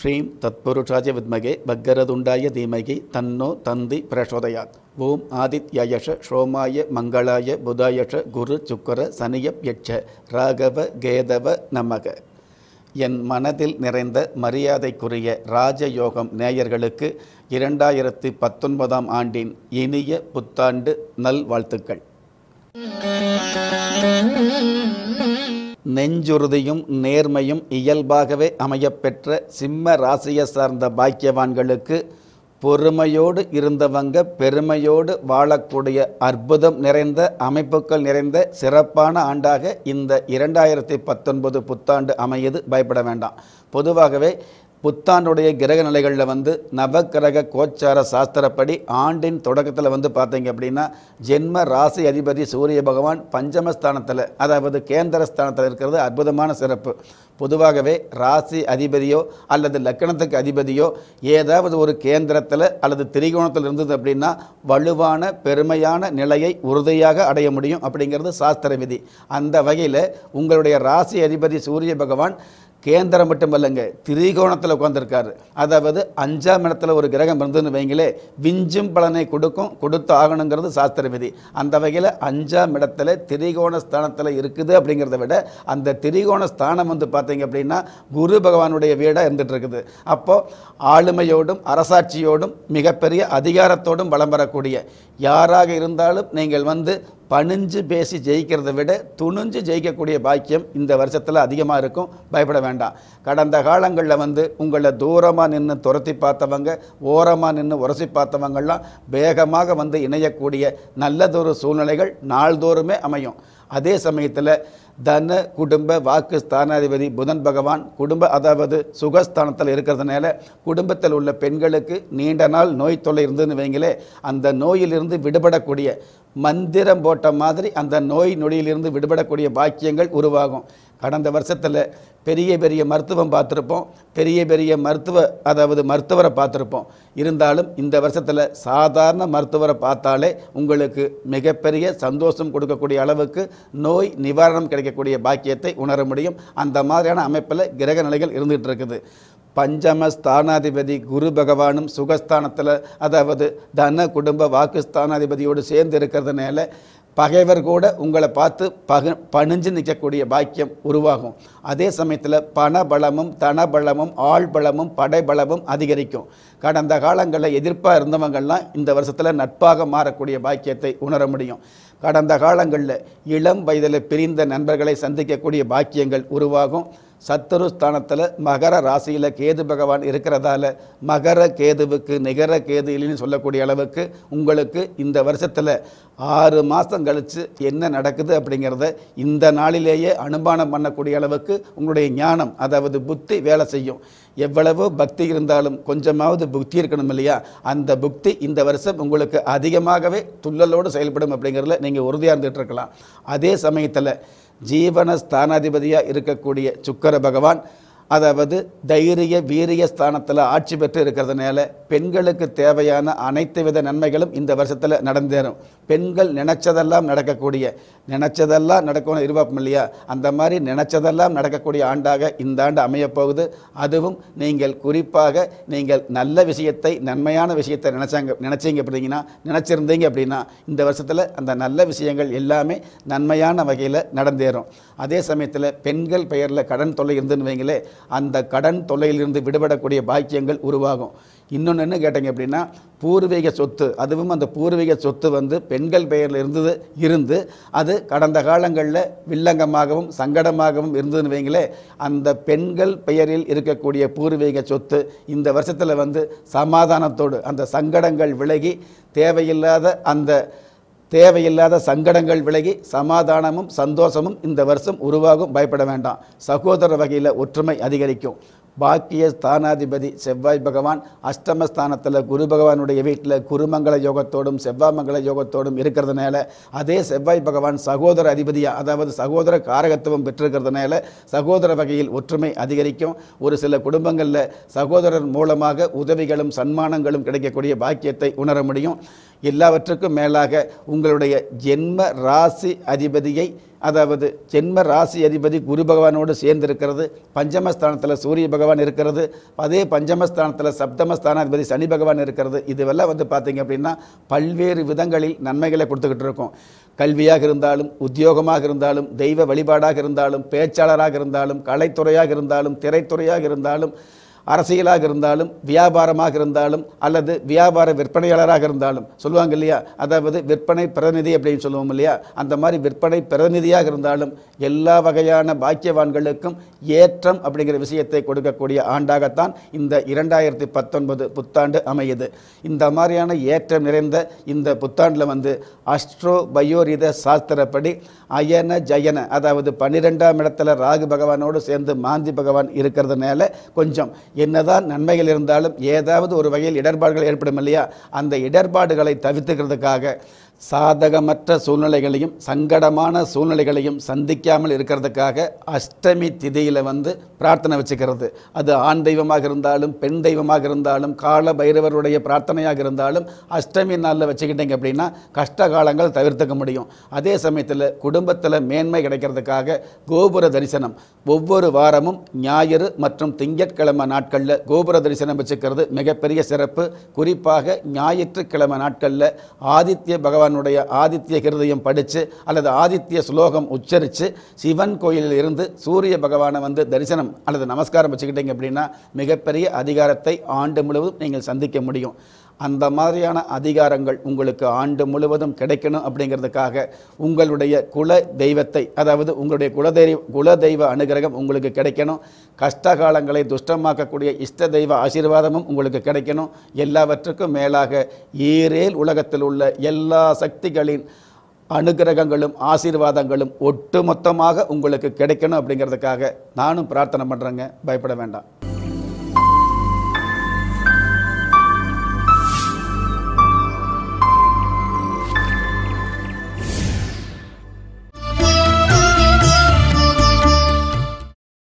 ஸ்ரீம் தத்புருஷாய வித்மகே பக்கரதுண்டாய தீமகி தன்னோ தந்தி பிரசோதயாத் ஓம் ஆதித்யயஷ ஷோமாய மங்களாய புதாயஷ குரு சுக்கர சனியப் யட்ச ராகவ கேதவ நமக என் மனதில் நிறைந்த மரியாதைக்குரிய ராஜயோகம் நேயர்களுக்கு இரண்டாயிரத்தி பத்தொன்பதாம் ஆண்டின் இனிய புத்தாண்டு நல்வாழ்த்துக்கள் நெஞ்சுறுதியும் நேர்மையும் இயல்பாகவே அமையப்பெற்ற சிம்ம ராசியை சார்ந்த பாக்கியவான்களுக்கு பொறுமையோடு இருந்தவங்க பெருமையோடு வாழக்கூடிய அற்புதம் நிறைந்த அமைப்புகள் நிறைந்த சிறப்பான ஆண்டாக இந்த இரண்டாயிரத்தி பத்தொன்பது புத்தாண்டு அமையது பயப்பட வேண்டாம் பொதுவாகவே புத்தாண்டுடைய கிரக நிலைகளில் வந்து நவக்கிரக கோச்சார சாஸ்திரப்படி ஆண்டின் தொடக்கத்தில் வந்து பார்த்தீங்க அப்படின்னா ஜென்ம ராசி அதிபதி சூரிய பகவான் பஞ்சமஸ்தானத்தில் அதாவது கேந்திர ஸ்தானத்தில் இருக்கிறது அற்புதமான சிறப்பு பொதுவாகவே ராசி அதிபதியோ அல்லது லக்கணத்துக்கு அதிபதியோ ஏதாவது ஒரு கேந்திரத்தில் அல்லது திரிகோணத்தில் இருந்தது அப்படின்னா வலுவான பெருமையான நிலையை உறுதியாக அடைய முடியும் அப்படிங்கிறது சாஸ்திர விதி அந்த வகையில் உங்களுடைய ராசி அதிபதி சூரிய பகவான் கேந்திரம் மட்டுமல்லங்க திரிகோணத்தில் உட்காந்துருக்காரு அதாவது அஞ்சாம் இடத்துல ஒரு கிரகம் இருந்ததுன்னு வைங்களே விஞ்சும் பலனை கொடுக்கும் கொடுத்து ஆகணுங்கிறது சாஸ்திர விதி அந்த வகையில் அஞ்சாம் இடத்துல திரிகோண ஸ்தானத்தில் இருக்குது அப்படிங்கிறத விட அந்த திரிகோண ஸ்தானம் வந்து பார்த்தீங்க அப்படின்னா குரு பகவானுடைய வீடாக இருந்துட்டு இருக்குது அப்போ ஆளுமையோடும் அரசாட்சியோடும் மிகப்பெரிய அதிகாரத்தோடும் வளம் வரக்கூடிய யாராக இருந்தாலும் நீங்கள் வந்து பணிஞ்சு பேசி ஜெயிக்கிறத விட துணிஞ்சு ஜெயிக்கக்கூடிய பாக்கியம் இந்த வருஷத்தில் அதிகமாக இருக்கும் பயப்பட வேண்டாம் கடந்த காலங்களில் வந்து உங்களை தூரமாக நின்று துரத்தி பார்த்தவங்க ஓரமாக நின்று உரசி பார்த்தவங்கள்லாம் வேகமாக வந்து இணையக்கூடிய நல்லதொரு சூழ்நிலைகள் நாள்தோறுமே அமையும் அதே சமயத்தில் தன குடும்ப வாக்கு ஸ்தானாதிபதி புதன் பகவான் குடும்ப அதாவது சுகஸ்தானத்தில் இருக்கிறதுனால குடும்பத்தில் உள்ள பெண்களுக்கு நீண்ட நாள் நோய் தொல்லை இருந்ததுன்னு வைங்களே அந்த நோயிலிருந்து விடுபடக்கூடிய மந்திரம் போட்ட மாதிரி அந்த நோய் நொடியிலிருந்து விடுபடக்கூடிய பாக்கியங்கள் உருவாகும் கடந்த வருஷத்தில் பெரிய பெரிய மருத்துவம் பார்த்துருப்போம் பெரிய பெரிய மருத்துவ அதாவது மருத்துவரை பார்த்துருப்போம் இருந்தாலும் இந்த வருஷத்தில் சாதாரண மருத்துவரை பார்த்தாலே உங்களுக்கு மிகப்பெரிய சந்தோஷம் கொடுக்கக்கூடிய அளவுக்கு நோய் நிவாரணம் கிடைக்கக்கூடிய பாக்கியத்தை உணர முடியும் அந்த மாதிரியான அமைப்பில் கிரக நிலைகள் இருந்துகிட்டு இருக்குது பஞ்சம ஸ்தானாதிபதி குரு பகவானும் சுகஸ்தானத்தில் அதாவது தன குடும்ப வாக்கு ஸ்தானாதிபதியோடு சேர்ந்து இருக்கிறதுனால பகைவர் கூட உங்களை பார்த்து பக பணிஞ்சு நிற்கக்கூடிய பாக்கியம் உருவாகும் அதே சமயத்தில் பணபலமும் தனபலமும் ஆள்பலமும் படைபலமும் அதிகரிக்கும் கடந்த காலங்களில் எதிர்ப்பாக இருந்தவங்கள்லாம் இந்த வருஷத்தில் நட்பாக மாறக்கூடிய பாக்கியத்தை உணர முடியும் கடந்த காலங்களில் இளம் வயதில் பிரிந்த நண்பர்களை சந்திக்கக்கூடிய பாக்கியங்கள் உருவாகும் சத்துரு ஸ்தானத்தில் மகர ராசியில் கேது பகவான் இருக்கிறதால மகர கேதுவுக்கு நிகர கேது இல்லைன்னு சொல்லக்கூடிய அளவுக்கு உங்களுக்கு இந்த வருஷத்தில் ஆறு மாதம் கழித்து என்ன நடக்குது அப்படிங்கிறத இந்த நாளிலேயே அனுமானம் பண்ணக்கூடிய அளவுக்கு உங்களுடைய ஞானம் அதாவது புத்தி வேலை செய்யும் எவ்வளவோ பக்தி இருந்தாலும் கொஞ்சமாவது புக்தி இருக்கணும் இல்லையா அந்த புக்தி இந்த வருஷம் உங்களுக்கு அதிகமாகவே துள்ளலோடு செயல்படும் அப்படிங்கிறதுல நீங்கள் உறுதியாக இருந்துகிட்டு இருக்கலாம் அதே சமயத்தில் ஜீவன ஸ்தானாதிபதியாக இருக்கக்கூடிய சுக்கர பகவான் அதாவது தைரிய வீரிய ஸ்தானத்தில் ஆட்சி பெற்று இருக்கிறதுனால பெண்களுக்கு தேவையான அனைத்து வித நன்மைகளும் இந்த வருஷத்தில் நடந்தேறும் பெண்கள் நினைச்சதெல்லாம் நடக்கக்கூடிய நினைச்சதெல்லாம் நடக்கணும் எதிர்பார்ப்போம் இல்லையா அந்த மாதிரி நினைச்சதெல்லாம் நடக்கக்கூடிய ஆண்டாக இந்த ஆண்டு அமையப் போகுது அதுவும் நீங்கள் குறிப்பாக நீங்கள் நல்ல விஷயத்தை நன்மையான விஷயத்தை நினைச்சாங்க நினைச்சீங்க அப்படிங்கன்னா நினச்சிருந்தீங்க அப்படின்னா இந்த வருஷத்தில் அந்த நல்ல விஷயங்கள் எல்லாமே நன்மையான வகையில் நடந்தேறும் அதே சமயத்தில் பெண்கள் பெயரில் கடன் தொல்லை இருந்துன்னு வைங்களே அந்த கடன் தொல்லையிலிருந்து விடுபடக்கூடிய பாக்கியங்கள் உருவாகும் இன்னொன்று என்ன கேட்டீங்க அப்படின்னா பூர்வீக சொத்து அதுவும் அந்த பூர்வீக சொத்து வந்து பெண்கள் பெயரில் இருந்தது இருந்து அது கடந்த காலங்களில் வில்லங்கமாகவும் சங்கடமாகவும் இருந்ததுன்னு வைங்களே அந்த பெண்கள் பெயரில் இருக்கக்கூடிய பூர்வீக சொத்து இந்த வருஷத்தில் வந்து சமாதானத்தோடு அந்த சங்கடங்கள் விலகி தேவையில்லாத அந்த தேவையில்லாத சங்கடங்கள் விலகி சமாதானமும் சந்தோஷமும் இந்த வருஷம் உருவாகும் பயப்பட வேண்டாம் சகோதர வகையில் ஒற்றுமை அதிகரிக்கும் பாக்கிய ஸ்தானாதிபதி செவ்வாய் பகவான் அஷ்டமஸ்தானத்தில் குரு பகவானுடைய வீட்டில் குருமங்கள யோகத்தோடும் செவ்வாமங்கள யோகத்தோடும் இருக்கிறதுனால அதே செவ்வாய் பகவான் சகோதர அதிபதியாக அதாவது சகோதர காரகத்துவம் பெற்றிருக்கிறதுனால சகோதர வகையில் ஒற்றுமை அதிகரிக்கும் ஒரு சில குடும்பங்களில் சகோதரர் மூலமாக உதவிகளும் சன்மானங்களும் கிடைக்கக்கூடிய பாக்கியத்தை உணர முடியும் எல்லாவற்றுக்கும் மேலாக உங்களுடைய ஜென்ம ராசி அதிபதியை அதாவது ஜென்ம ராசி அதிபதி குரு பகவானோடு சேர்ந்திருக்கிறது பஞ்சமஸ்தானத்தில் சூரிய பகவான் இருக்கிறது அதே பஞ்சமஸ்தானத்தில் சப்தமஸ்தானாதிபதி சனி பகவான் இருக்கிறது இதுவெல்லாம் வந்து பார்த்தீங்க அப்படின்னா பல்வேறு விதங்களில் நன்மைகளை கொடுத்துக்கிட்டு இருக்கோம் கல்வியாக இருந்தாலும் உத்தியோகமாக இருந்தாலும் தெய்வ வழிபாடாக இருந்தாலும் பேச்சாளராக இருந்தாலும் கலைத்துறையாக இருந்தாலும் திரைத்துறையாக இருந்தாலும் அரசியலாக இருந்தாலும் வியாபாரமாக இருந்தாலும் அல்லது வியாபார விற்பனையாளராக இருந்தாலும் சொல்லுவாங்க இல்லையா அதாவது விற்பனை பிரதிநிதி அப்படின்னு சொல்லுவோம் இல்லையா அந்த மாதிரி விற்பனை பிரதிநிதியாக இருந்தாலும் எல்லா வகையான பாக்கியவான்களுக்கும் ஏற்றம் அப்படிங்கிற விஷயத்தை கொடுக்கக்கூடிய ஆண்டாகத்தான் இந்த இரண்டாயிரத்தி பத்தொன்பது புத்தாண்டு அமையுது இந்த மாதிரியான ஏற்றம் நிறைந்த இந்த புத்தாண்டில் வந்து அஸ்ட்ரோ பயோரித சாஸ்திரப்படி அயன ஜயன அதாவது பன்னிரெண்டாம் இடத்துல ராகு பகவானோடு சேர்ந்து மாந்தி பகவான் இருக்கிறதுனால கொஞ்சம் என்னதான் நன்மைகள் இருந்தாலும் ஏதாவது ஒரு வகையில் இடர்பாடுகள் ஏற்படும் இல்லையா அந்த இடர்பாடுகளை தவிர்த்துக்கிறதுக்காக சாதகமற்ற சூழ்நிலைகளையும் சங்கடமான சூழ்நிலைகளையும் சந்திக்காமல் இருக்கிறதுக்காக அஷ்டமி திதியில் வந்து பிரார்த்தனை வச்சுக்கிறது அது ஆண் தெய்வமாக இருந்தாலும் பெண் தெய்வமாக இருந்தாலும் கால பைரவருடைய பிரார்த்தனையாக இருந்தாலும் அஷ்டமி நாளில் வச்சுக்கிட்டீங்க அப்படின்னா கஷ்ட காலங்கள் தவிர்த்துக்க முடியும் அதே சமயத்தில் குடும்பத்தில் மேன்மை கிடைக்கிறதுக்காக கோபுர தரிசனம் ஒவ்வொரு வாரமும் ஞாயிறு மற்றும் திங்கட்கிழமை நாட்களில் கோபுர தரிசனம் வச்சுக்கிறது மிகப்பெரிய சிறப்பு குறிப்பாக ஞாயிற்றுக்கிழமை நாட்களில் ஆதித்ய பகவானுடைய ஆதித்ய ஹிருதயம் படித்து அல்லது ஆதித்ய ஸ்லோகம் உச்சரித்து சிவன் கோயிலில் இருந்து சூரிய பகவானை வந்து தரிசனம் அல்லது நமஸ்காரம் வச்சுக்கிட்டீங்க அப்படின்னா மிகப்பெரிய அதிகாரத்தை ஆண்டு முழுவதும் நீங்கள் சந்திக்க முடியும் அந்த மாதிரியான அதிகாரங்கள் உங்களுக்கு ஆண்டு முழுவதும் கிடைக்கணும் அப்படிங்கிறதுக்காக உங்களுடைய குல தெய்வத்தை அதாவது உங்களுடைய குலதெய்வ குலதெய்வ அனுகிரகம் உங்களுக்கு கிடைக்கணும் கஷ்ட காலங்களை துஷ்டமாக்கக்கூடிய இஷ்ட தெய்வ ஆசீர்வாதமும் உங்களுக்கு கிடைக்கணும் எல்லாவற்றுக்கும் மேலாக ஈரேல் உலகத்தில் உள்ள எல்லா சக்திகளின் அனுகிரகங்களும் ஆசீர்வாதங்களும் ஒட்டுமொத்தமாக உங்களுக்கு கிடைக்கணும் அப்படிங்கிறதுக்காக நானும் பிரார்த்தனை பண்ணுறேங்க பயப்பட வேண்டாம்